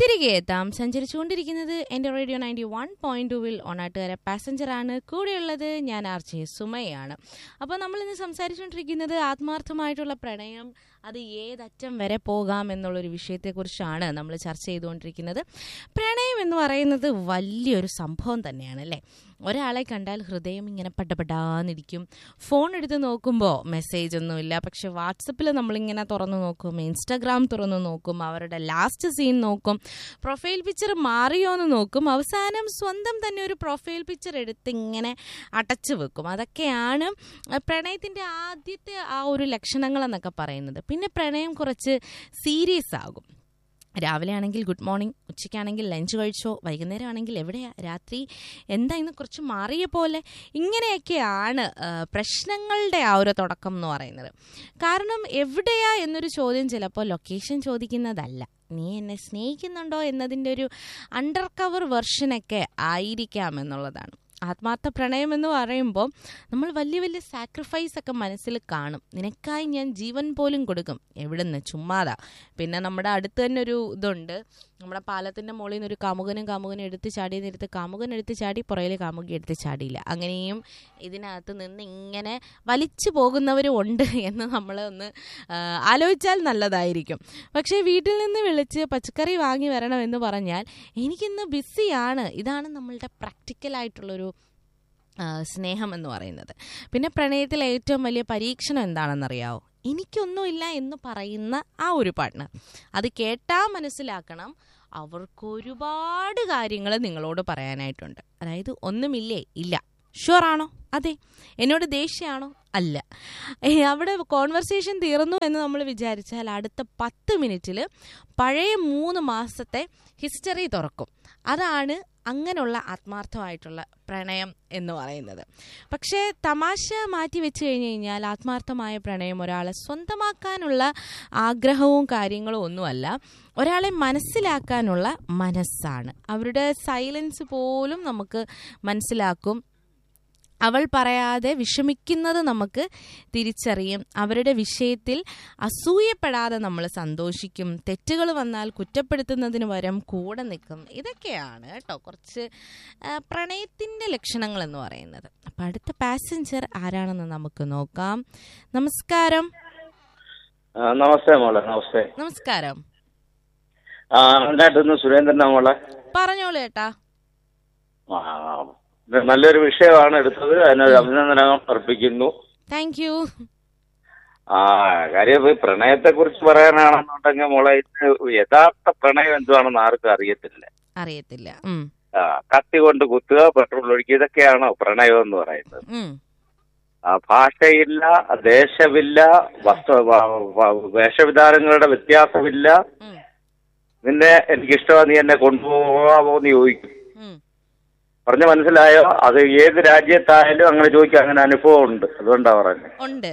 തിരികെ എത്താം സഞ്ചരിച്ചുകൊണ്ടിരിക്കുന്നത് എൻ്റെ റേഡിയോ നയൻറ്റി വൺ പോയിന്റ് ടുവിൽ ഒണാട്ടുകാര പാസഞ്ചറാണ് കൂടെയുള്ളത് ഞാൻ ആർ ജെ സുമയാണ് അപ്പോൾ നമ്മൾ ഇന്ന് സംസാരിച്ചുകൊണ്ടിരിക്കുന്നത് ആത്മാർത്ഥമായിട്ടുള്ള പ്രണയം അത് ഏതറ്റം വരെ പോകാം എന്നുള്ളൊരു വിഷയത്തെക്കുറിച്ചാണ് നമ്മൾ ചർച്ച ചെയ്തുകൊണ്ടിരിക്കുന്നത് പ്രണയം എന്ന് പറയുന്നത് വലിയൊരു സംഭവം തന്നെയാണ് അല്ലേ ഒരാളെ കണ്ടാൽ ഹൃദയം ഇങ്ങനെ പട്ടപ്പെടാന്നിരിക്കും ഫോൺ എടുത്ത് നോക്കുമ്പോൾ മെസ്സേജ് ഒന്നുമില്ല പക്ഷെ വാട്സപ്പിൽ നമ്മളിങ്ങനെ തുറന്നു നോക്കും ഇൻസ്റ്റാഗ്രാം തുറന്നു നോക്കും അവരുടെ ലാസ്റ്റ് സീൻ നോക്കും പ്രൊഫൈൽ പിക്ചർ മാറിയോ എന്ന് നോക്കും അവസാനം സ്വന്തം തന്നെ ഒരു പ്രൊഫൈൽ പിക്ചർ എടുത്ത് ഇങ്ങനെ അടച്ചു വെക്കും അതൊക്കെയാണ് പ്രണയത്തിൻ്റെ ആദ്യത്തെ ആ ഒരു ലക്ഷണങ്ങൾ എന്നൊക്കെ പറയുന്നത് പിന്നെ പ്രണയം കുറച്ച് സീരിയസ് ആകും രാവിലെ ആണെങ്കിൽ ഗുഡ് മോർണിംഗ് ഉച്ചയ്ക്കാണെങ്കിൽ ലഞ്ച് കഴിച്ചോ വൈകുന്നേരം ആണെങ്കിൽ എവിടെയാ രാത്രി എന്താ ഇന്ന് കുറച്ച് മാറിയ പോലെ ഇങ്ങനെയൊക്കെയാണ് ആ, പ്രശ്നങ്ങളുടെ ആ ഒരു തുടക്കം എന്ന് പറയുന്നത് കാരണം എവിടെയാ എന്നൊരു ചോദ്യം ചിലപ്പോൾ ലൊക്കേഷൻ ചോദിക്കുന്നതല്ല നീ എന്നെ സ്നേഹിക്കുന്നുണ്ടോ എന്നതിൻ്റെ ഒരു അണ്ടർ കവർ വെർഷനൊക്കെ ആയിരിക്കാം എന്നുള്ളതാണ് ആത്മാർത്ഥ പ്രണയം എന്ന് പറയുമ്പോൾ നമ്മൾ വലിയ വലിയ സാക്രിഫൈസ് ഒക്കെ മനസ്സിൽ കാണും നിനക്കായി ഞാൻ ജീവൻ പോലും കൊടുക്കും എവിടുന്ന് ചുമ്മാതാ പിന്നെ നമ്മുടെ അടുത്ത് തന്നെ ഒരു ഇതുണ്ട് നമ്മുടെ പാലത്തിൻ്റെ മുകളിൽ നിന്ന് ഒരു കാമുകനും കാമുകനും എടുത്ത് ചാടി നേരത്ത് കാമുകൻ എടുത്ത് ചാടി പുറയിൽ കാമുകി എടുത്ത് ചാടിയില്ല അങ്ങനെയും ഇതിനകത്ത് നിന്ന് ഇങ്ങനെ വലിച്ചു പോകുന്നവരും ഉണ്ട് എന്ന് നമ്മൾ ഒന്ന് ആ, ആലോചിച്ചാൽ നല്ലതായിരിക്കും പക്ഷേ വീട്ടിൽ നിന്ന് വിളിച്ച് പച്ചക്കറി വാങ്ങി വരണമെന്ന് പറഞ്ഞാൽ എനിക്കിന്ന് ബിസിയാണ് ഇതാണ് നമ്മളുടെ പ്രാക്ടിക്കലായിട്ടുള്ളൊരു ആ, സ്നേഹം എന്ന് പറയുന്നത് പിന്നെ പ്രണയത്തിലെ ഏറ്റവും വലിയ പരീക്ഷണം എന്താണെന്നറിയാവോ എനിക്കൊന്നുമില്ല എന്ന് പറയുന്ന ആ ഒരു പാർട്ട്ണർ അത് കേട്ടാ മനസ്സിലാക്കണം അവർക്ക് ഒരുപാട് കാര്യങ്ങൾ നിങ്ങളോട് പറയാനായിട്ടുണ്ട് അതായത് ഒന്നുമില്ലേ ഇല്ല ഷുവർ ആണോ അതെ എന്നോട് ദേഷ്യമാണോ അല്ല ഏ, അവിടെ കോൺവെർസേഷൻ തീർന്നു എന്ന് നമ്മൾ വിചാരിച്ചാൽ അടുത്ത പത്ത് മിനിറ്റിൽ പഴയ മൂന്ന് മാസത്തെ ഹിസ്റ്ററി തുറക്കും അതാണ് അങ്ങനെയുള്ള ആത്മാർത്ഥമായിട്ടുള്ള പ്രണയം എന്ന് പറയുന്നത് പക്ഷേ തമാശ മാറ്റി വെച്ച് കഴിഞ്ഞ് കഴിഞ്ഞാൽ ആത്മാർത്ഥമായ പ്രണയം ഒരാളെ സ്വന്തമാക്കാനുള്ള ആഗ്രഹവും കാര്യങ്ങളും ഒന്നുമല്ല ഒരാളെ മനസ്സിലാക്കാനുള്ള മനസ്സാണ് അവരുടെ സൈലൻസ് പോലും നമുക്ക് മനസ്സിലാക്കും അവൾ പറയാതെ വിഷമിക്കുന്നത് നമുക്ക് തിരിച്ചറിയും അവരുടെ വിഷയത്തിൽ അസൂയപ്പെടാതെ നമ്മൾ സന്തോഷിക്കും തെറ്റുകൾ വന്നാൽ കുറ്റപ്പെടുത്തുന്നതിന് പകരം കൂടെ നിൽക്കും ഇതൊക്കെയാണ് കേട്ടോ കുറച്ച് ആ, പ്രണയത്തിൻ്റെ ലക്ഷണങ്ങൾ എന്ന് പറയുന്നത് അപ്പം അടുത്ത പാസഞ്ചർ ആരാണെന്ന് നമുക്ക് നോക്കാം നമസ്കാരം ആ, നമസ്തേ മോളെ നമസ്തേ നമസ്കാരം ആ അതിനകത്തുനിന്ന് സുരേന്ദ്രനാ മോളെ പറഞ്ഞോളൂ ഏട്ടാ ആ, ഇത് നല്ലൊരു വിഷയമാണ് എടുത്തത് അതിനൊരു അഭിനന്ദനം അർപ്പിക്കുന്നു താങ്ക് യു ആ കാര്യം ഇപ്പൊ ഈ പ്രണയത്തെ കുറിച്ച് പറയാനാണെന്നുണ്ടെങ്കിൽ മോളെ ഇത് യഥാർത്ഥ പ്രണയം എന്തുവാണെന്ന് ആർക്കും അറിയത്തില്ല അറിയത്തില്ല ഉം, ആ, കത്തി കൊണ്ട് കുത്തുക പെട്രോൾ ഒഴിക്കുക ഇതൊക്കെയാണോ പ്രണയം എന്ന് പറയുന്നത് ഉം, ആ, ഭാഷയില്ല ദേശമില്ല വസ്ത്ര വ- വ- വേഷവിധാനങ്ങളുടെ വ്യത്യാസമില്ല ഉം, നിന്നെ എനിക്കിഷ്ടമാണ് നീ എന്നെ കൊണ്ടുപോകാമോ എന്ന് ചോദിക്കും ഉം. പറഞ്ഞ മനസ്സിലായോ അത് ഏത് രാജ്യത്തായാലും അങ്ങനെ ചോദിക്കാൻ അങ്ങനെ അനുഭവം ഉണ്ട് അതുകൊണ്ടാ പറഞ്ഞത് ഉണ്ട്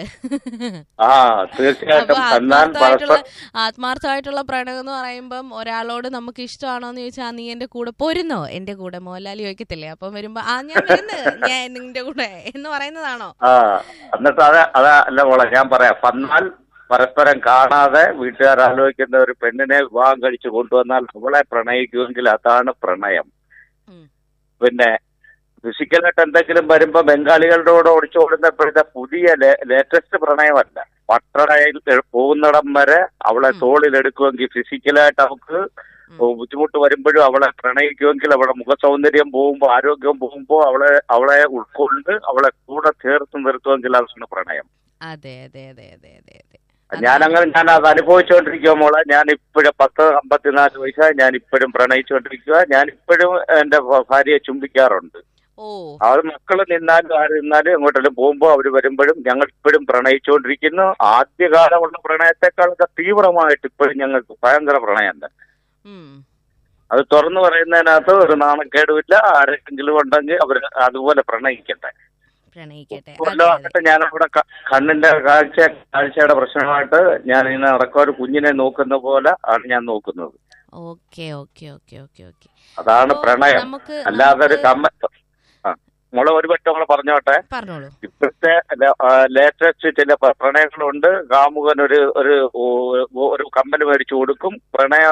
ആ തീർച്ചയായിട്ടും അപ്പൊ എന്നാൽ ആത്മാർത്ഥമായിട്ടുള്ള പരസ്പരം ആത്മാർത്ഥമായിട്ടുള്ള പ്രണയം എന്ന് പറയുമ്പം ഒരാളോട് നമുക്ക് ഇഷ്ടമാണോ എന്ന് ചോദിച്ചാൽ നീ എന്റെ കൂടെ പോരുന്നോ എന്റെ കൂടെ മോഹൻലാൽ ചോദിക്കത്തില്ലേ അപ്പം വരുമ്പോ ആ ഞാൻ വരുന്നു ഞാൻ നിന്റെ കൂടെ എന്ന് പറയുന്നതാണോ ആ എന്നിട്ട് അത് അതാ അല്ല മോളെ ഞാൻ പറയാം വന്നാൽ പരസ്പരം കാണാതെ വീട്ടുകാർ ആലോചിക്കുന്ന ഒരു പെണ്ണിനെ വിവാഹം കഴിച്ചു കൊണ്ടുവന്നാൽ അവളെ പ്രണയിക്കുമെങ്കിൽ അതാണ് പ്രണയം ഉം. പിന്നെ ഫിസിക്കലായിട്ട് എന്തെങ്കിലും വരുമ്പോ ബംഗാളികളുടെ കൂടെ ഒളിച്ചോടുന്ന ഇപ്പോഴത്തെ പുതിയ ലേറ്റസ്റ്റ് പ്രണയമല്ല പട്ടണയിൽ പോകുന്നിടം വരെ അവളെ ഉം. തോളിലെടുക്കുമെങ്കിൽ ഫിസിക്കലായിട്ട് അവൾക്ക് ബുദ്ധിമുട്ട് വരുമ്പോഴും അവളെ പ്രണയിക്കുമെങ്കിൽ അവളെ മുഖസൗന്ദര്യം പോകുമ്പോൾ ആരോഗ്യം പോകുമ്പോൾ അവളെ അവളെ ഉൾക്കൊണ്ട് അവളെ കൂടെ ചേർത്ത് നിർത്തുമെങ്കിൽ അതാണ് പ്രണയം അതെ അതെ അതെ അതെ അതെ അതെ ഞാൻ അങ്ങനെ ഞാൻ അത് അനുഭവിച്ചുകൊണ്ടിരിക്കുക മോളെ ഞാൻ ഇപ്പോഴും പത്ത് അമ്പത്തിനാല് വയസ്സായി ഞാൻ ഇപ്പോഴും പ്രണയിച്ചുകൊണ്ടിരിക്കുക ഞാൻ ഇപ്പോഴും എന്റെ ഭ- ഭാര്യയെ ചുംബിക്കാറുണ്ട് ഓ അത് മക്കൾ നിന്നാലും ആര് നിന്നാലും എങ്ങോട്ടെങ്കിലും പോകുമ്പോൾ അവർ വരുമ്പോഴും ഞങ്ങൾ ഇപ്പോഴും പ്രണയിച്ചുകൊണ്ടിരിക്കുന്നു ആദ്യകാലമുള്ള പ്രണയത്തെക്കാളൊക്കെ തീവ്രമായിട്ട് ഇപ്പോഴും ഞങ്ങൾക്ക് ഭയങ്കര പ്രണയം തന്നെ ഉം അത് തുറന്നു പറയുന്നതിനകത്ത് ഒരു നാണക്കേടുമില്ല ആരെങ്കിലും ഉണ്ടെങ്കിൽ അവർ അതുപോലെ പ്രണയിക്കട്ടെ പ്രണയിക്കട്ടെ അതെ, കൊല്ലം അതെ. ആകട്ടെ ഞാൻ അവിടെ ക- കണ്ണിന്റെ കാഴ്ച കാഴ്ചയുടെ പ്രശ്നമായിട്ട് ഞാൻ ഇങ്ങനെ നടക്കുക ഒരു കുഞ്ഞിനെ നോക്കുന്ന പോലെ ആണ് ഞാൻ നോക്കുന്നത് okay okay okay okay okay അതാണ് അപ്പോ പ്രണയം നമുക്ക് അല്ലാതെ ഒരു നമുക്ക് കമ്മ ആ മോളെ ഒരു പറ്റം കൂടെ പറഞ്ഞോട്ടെ പറഞ്ഞോളൂ ഇപ്പോഴത്തെ ലേറ്റസ്റ്റ് ചില പ- പ്രണയങ്ങളുണ്ട് കാമുകൻ ഒരു ഒരു ഓ- ഒരു കമ്മൽ മേടിച്ചു കൊടുക്കും പ്രണയം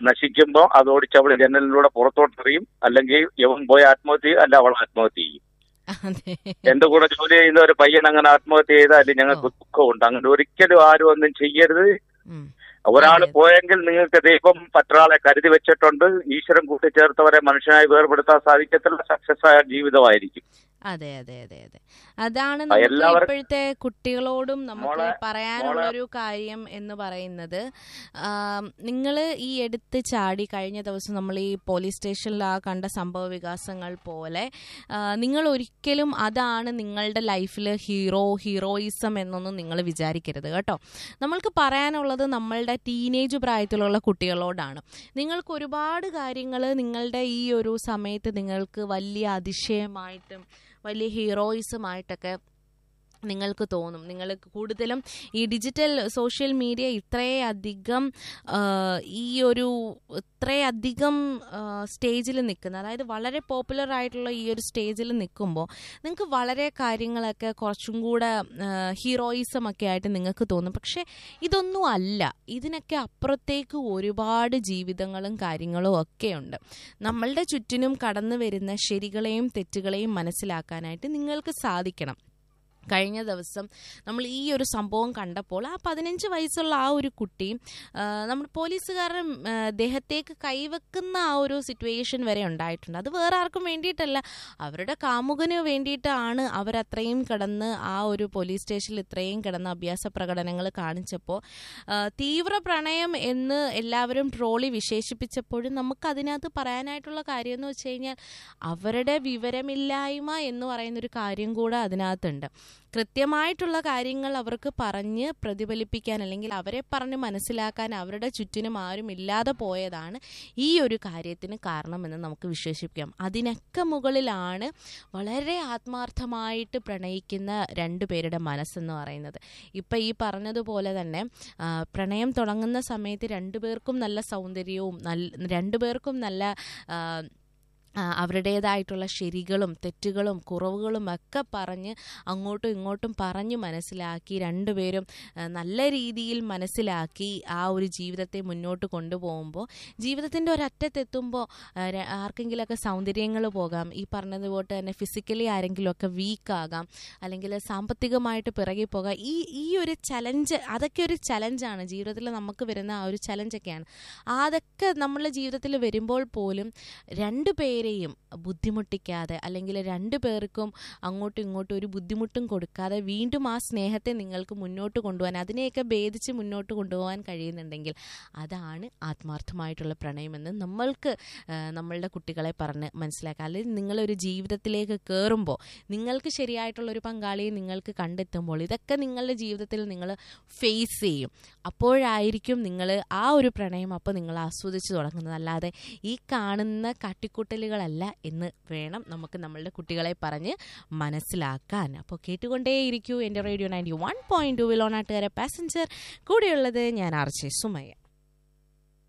നശിക്കുമ്പോൾ അത് ഓടിച്ച് അവൾ ജനലിലൂടെ പുറത്തോട്ടെറിയും അല്ലെങ്കിൽ ഇവൻ പോയി ആത്മഹത്യ ചെയ്യും അല്ല അവൾ ആത്മഹത്യ ചെയ്യും അതെ എന്റെ കൂടെ ജോലി ചെയ്യുന്ന ഒരു പയ്യൻ അങ്ങനെ ആത്മഹത്യ ചെയ്താൽ ഞങ്ങൾക്ക് ദുഃഖമുണ്ട് അങ്ങനെ ഒരിക്കലും ആരും ഒന്നും ചെയ്യരുത് ഉം. ഒരാൾ അതെ. പോയെങ്കിൽ നിങ്ങൾക്ക് ദൈവം മറ്റൊരാളെ കരുതി വെച്ചിട്ടുണ്ട് ഈശ്വരൻ കൂട്ടിച്ചേർത്തവരെ മനുഷ്യനായി വേർപെടുത്താൻ സാധിക്കത്തില്ല സക്സസ് ആയ ജീവിതമായിരിക്കും അതെ അതെ അതെ അതെ അതാണ് ആ, നമുക്ക് എല്ലാവരും- ഇപ്പോഴത്തെ കുട്ടികളോടും നമുക്ക് മോളെ- പറയാനുള്ള ഒരു കാര്യം എന്ന് പറയുന്നത് നിങ്ങൾ ഈ എടുത്ത് ചാടി കഴിഞ്ഞ ദിവസം നമ്മൾ ഈ പോലീസ് സ്റ്റേഷനിൽ ആ കണ്ട സംഭവ വികാസങ്ങൾ പോലെ നിങ്ങൾ ഒരിക്കലും അതാണ് നിങ്ങളുടെ ലൈഫിൽ ഹീറോ ഹീറോയിസം എന്നൊന്നും നിങ്ങൾ വിചാരിക്കരുത് കേട്ടോ നമ്മൾക്ക് പറയാനുള്ളത് നമ്മളുടെ ടീനേജ് പ്രായത്തിലുള്ള കുട്ടികളോടാണ് നിങ്ങൾക്ക് ഒരുപാട് കാര്യങ്ങൾ നിങ്ങളുടെ ഈ ഒരു സമയത്ത് നിങ്ങൾക്ക് വലിയ അതിശയമായിട്ടും വലിയ ഹീറോയിസമായിട്ടൊക്കെ നിങ്ങൾക്ക് തോന്നും നിങ്ങൾ കൂടുതലും ഈ ഡിജിറ്റൽ സോഷ്യൽ മീഡിയ ഇത്രയധികം ആ, ഈ ഒരു ഇത്രയധികം സ്റ്റേജിൽ നിൽക്കുന്ന അതായത് വളരെ പോപ്പുലർ ആയിട്ടുള്ള ഈ ഒരു സ്റ്റേജിൽ നിൽക്കുമ്പോൾ നിങ്ങൾക്ക് വളരെ കാര്യങ്ങളൊക്കെ കുറച്ചും കൂടെ ഹീറോയിസം ഒക്കെ ആയിട്ട് നിങ്ങൾക്ക് തോന്നും പക്ഷേ ഇതൊന്നും അല്ല ഇതിനൊക്കെ അപ്പുറത്തേക്ക് ഒരുപാട് ജീവിതങ്ങളും കാര്യങ്ങളും ഒക്കെ ഉണ്ട് നമ്മളുടെ ചുറ്റിനും കടന്നു വരുന്ന ശരികളെയും തെറ്റുകളെയും മനസ്സിലാക്കാനായിട്ട് നിങ്ങൾക്ക് സാധിക്കണം കഴിഞ്ഞ ദിവസം നമ്മൾ ഈ ഒരു സംഭവം കണ്ടപ്പോൾ ആ പതിനഞ്ച് വയസ്സുള്ള ആ ഒരു കുട്ടി ആ, നമ്മുടെ പോലീസുകാരൻ ആ, ദേഹത്തേക്ക് കൈവെക്കുന്ന ആ ഒരു സിറ്റുവേഷൻ വരെ ഉണ്ടായിട്ടുണ്ട് അത് വേറെ ആർക്കും വേണ്ടിയിട്ടല്ല അവരുടെ കാമുകന് വേണ്ടിയിട്ടാണ് അവരത്രയും കിടന്ന് ആ ഒരു പോലീസ് സ്റ്റേഷനിൽ ഇത്രയും കിടന്ന് അഭ്യാസ പ്രകടനങ്ങൾ കാണിച്ചപ്പോൾ ആ, തീവ്ര പ്രണയം എന്ന് എല്ലാവരും ട്രോളി വിശേഷിപ്പിച്ചപ്പോഴും നമുക്ക് അതിനകത്ത് പറയാനായിട്ടുള്ള കാര്യം എന്ന് വെച്ച് കഴിഞ്ഞാൽ അവരുടെ വിവരമില്ലായ്മ എന്ന് പറയുന്നൊരു കാര്യം കൂടെ അതിനകത്തുണ്ട് കൃത്യമായിട്ടുള്ള കാര്യങ്ങൾ അവർക്ക് പറഞ്ഞ് പ്രതിഫലിപ്പിക്കാൻ അല്ലെങ്കിൽ അവരെ പറഞ്ഞ് മനസ്സിലാക്കാൻ അവരുടെ ചുറ്റിനും ആരും ഇല്ലാതെ പോയതാണ് ഈ ഒരു കാര്യത്തിന് കാരണമെന്ന് നമുക്ക് വിശ്വസിക്കാം അതിനൊക്കെ മുകളിലാണ് വളരെ ആത്മാർത്ഥമായിട്ട് പ്രണയിക്കുന്ന രണ്ടു പേരുടെ മനസ്സെന്ന് പറയുന്നത് ഇപ്പം ഈ പറഞ്ഞതുപോലെ തന്നെ ആ, പ്രണയം തുടങ്ങുന്ന സമയത്ത് രണ്ടുപേർക്കും നല്ല സൗന്ദര്യവും നല്ല രണ്ടുപേർക്കും നല്ല ആ, ആ, അവരുടേതായിട്ടുള്ള ശരികളും തെറ്റുകളും കുറവുകളും ഒക്കെ പറഞ്ഞ് അങ്ങോട്ടും ഇങ്ങോട്ടും പറഞ്ഞു മനസ്സിലാക്കി രണ്ടുപേരും ആ, നല്ല രീതിയിൽ മനസ്സിലാക്കി ആ ഒരു ജീവിതത്തെ മുന്നോട്ട് കൊണ്ടുപോകുമ്പോൾ ജീവിതത്തിൻ്റെ ഒരറ്റത്തെത്തുമ്പോൾ ആ, ര- ആർക്കെങ്കിലുമൊക്കെ സൗന്ദര്യങ്ങൾ പോകാം ഈ പറഞ്ഞതുപോലെ തന്നെ ഫിസിക്കലി ആരെങ്കിലുമൊക്കെ വീക്കാകാം അല്ലെങ്കിൽ സാമ്പത്തികമായിട്ട് പിറകെ പോകാം ഈ ഈ ഒരു ചലഞ്ച് അതൊക്കെ ഒരു ചലഞ്ചാണ് ജീവിതത്തിൽ നമുക്ക് വരുന്ന ആ ഒരു ചലഞ്ചൊക്കെയാണ് അതൊക്കെ നമ്മളുടെ ജീവിതത്തിൽ വരുമ്പോൾ പോലും രണ്ടു പേരെയും ബുദ്ധിമുട്ടിക്കാതെ അല്ലെങ്കിൽ രണ്ടു പേർക്കും അങ്ങോട്ടും ഇങ്ങോട്ടും ഒരു ബുദ്ധിമുട്ടും കൊടുക്കാതെ വീണ്ടും ആ സ്നേഹത്തെ നിങ്ങൾക്ക് മുന്നോട്ട് കൊണ്ടുപോകാൻ അതിനെയൊക്കെ ഭേദിച്ച് മുന്നോട്ട് കൊണ്ടുപോകാൻ കഴിയുന്നുണ്ടെങ്കിൽ അതാണ് ആത്മാർത്ഥമായിട്ടുള്ള പ്രണയമെന്ന് നമ്മൾക്ക് ആ, നമ്മളുടെ കുട്ടികളെ പറഞ്ഞ് മനസ്സിലാക്കുക അല്ലെങ്കിൽ നിങ്ങളൊരു ജീവിതത്തിലേക്ക് കയറുമ്പോൾ നിങ്ങൾക്ക് ശരിയായിട്ടുള്ള ഒരു പങ്കാളിയെ നിങ്ങൾക്ക് കണ്ടെത്തുമ്പോൾ ഇതൊക്കെ നിങ്ങളുടെ ജീവിതത്തിൽ നിങ്ങൾ ഫേസ് ചെയ്യും അപ്പോഴായിരിക്കും നിങ്ങൾ ആ ഒരു പ്രണയം അപ്പോൾ നിങ്ങൾ ആസ്വദിച്ച് തുടങ്ങുന്നത് അല്ലാതെ ഈ കാണുന്ന കാട്ടിക്കൂട്ടലുകളല്ല എന്ന് വേണം നമുക്ക് നമ്മളുടെ കുട്ടികളെ പറഞ്ഞ് മനസ്സിലാക്കാൻ അപ്പോൾ കേട്ടുകൊണ്ടേയിരിക്കൂ എൻ്റെ radio ninety one point two വിലോണാട്ടുകാരെ പാസഞ്ചർ കൂടെയുള്ളത് ഞാൻ ആർച്ചെ സുമയ്യ